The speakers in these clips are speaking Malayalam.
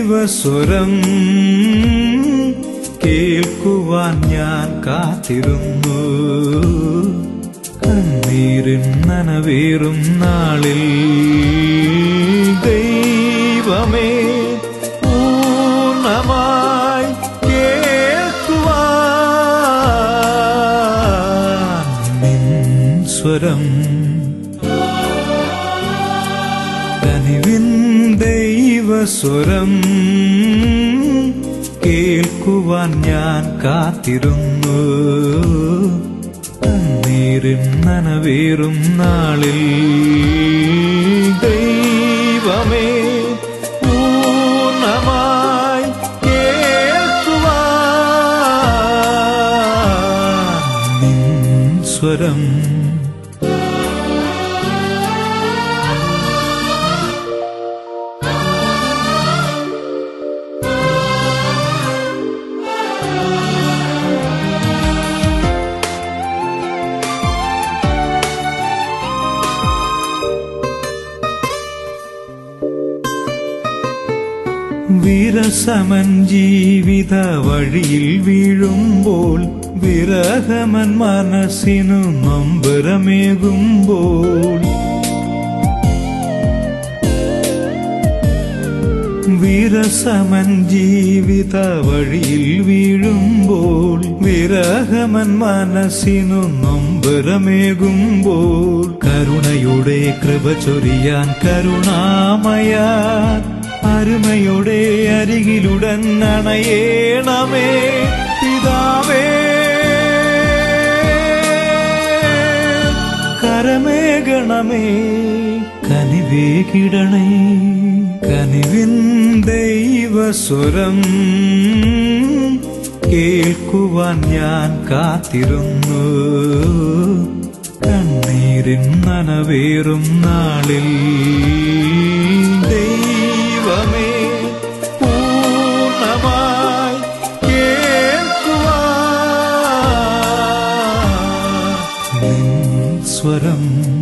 ദൈവസ്വരം കേൾക്കുവാൻ ഞാൻ കാത്തിരുന്നു കണ്ണീരിൻ നനവേറും നാളിൽ ദൈവമേ പൂർണ്ണമായി കേൾക്കുവാൻ നിൻ സ്വരം കനിവിൻ ദൈവസ്വരം കേൾക്കുവാൻ ഞാൻ കാത്തിരുന്നു കണ്ണീരിൻ നനവേറും നാളിൽ ദൈവമേ പൂർണ്ണമായി കേൾക്കുവാൻ നിൻ സ്വരം വിരസമൻ ജീവിത വഴിയിൽ വീഴുമ്പോൾ വിരഹമൻ മനസ്സിനു നൊമ്പരമേകുമ്പോൾ വിരസമൻ ജീവിത വഴിയിൽ വീഴുമ്പോൾ വിരഹമൻ മനസ്സിനു നൊമ്പരമേകുമ്പോൾ കരുണയുടെ കൃപ ചൊരിയാൻ കരുണാമയ അരുമയുടെ അരികിലുടൻ അണയേണമേ പിതാവേ കരമേകണമേ കനിവേകിടണേ കനിവിൻ ദൈവസ്വരം കേൾക്കുവാൻ ഞാൻ കാത്തിരുന്നു കണ്ണീരിൻ നനവേറും നാളിൽ ദൈവമേ പൂർണ്ണമായി കേൾക്കുവാൻ നിൻ സ്വരം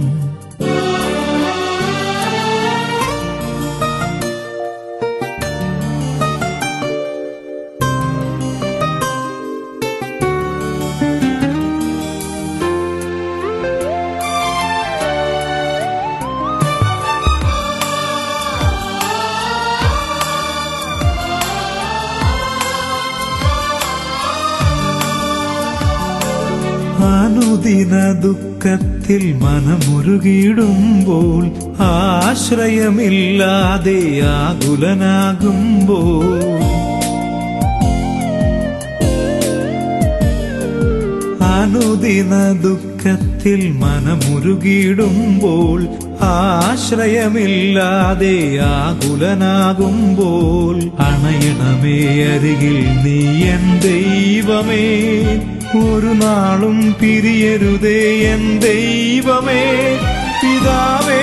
അനുദിന ദുഃഖത്തിൽ മനമുരുകിടുമ്പോൾ ആശ്രയമില്ലാതെ ആകുലനാകുമ്പോൾ അനുദിന ദുഃഖത്തിൽ മനമുരുകിടുമ്പോൾ ആശ്രയമില്ലാതെ ആകുലനാകുമ്പോൾ അണയണമേ അരികിൽ നീ എൻ ദൈവമേ ഒരു നാളും പിരിയരുതേ എൻ ദൈവമേ പിതാവേ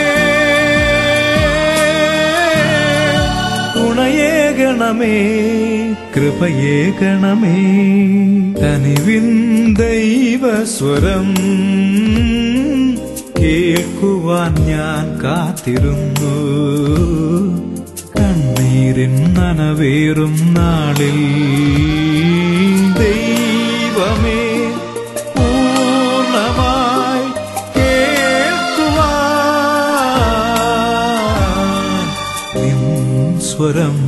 ഗുണയേകണമേ കൃപയേകണമേ കനിവിൻ ദൈവസ്വരം കേൾക്കുവാൻ ഞാൻ കാത്തിരുന്നു കണ്ണീരിൻ നനവേറും നാളിൽ ദൈവമേ പൂർണ്ണമായി കേൾക്കുവാൻ നിൻ സ്വരം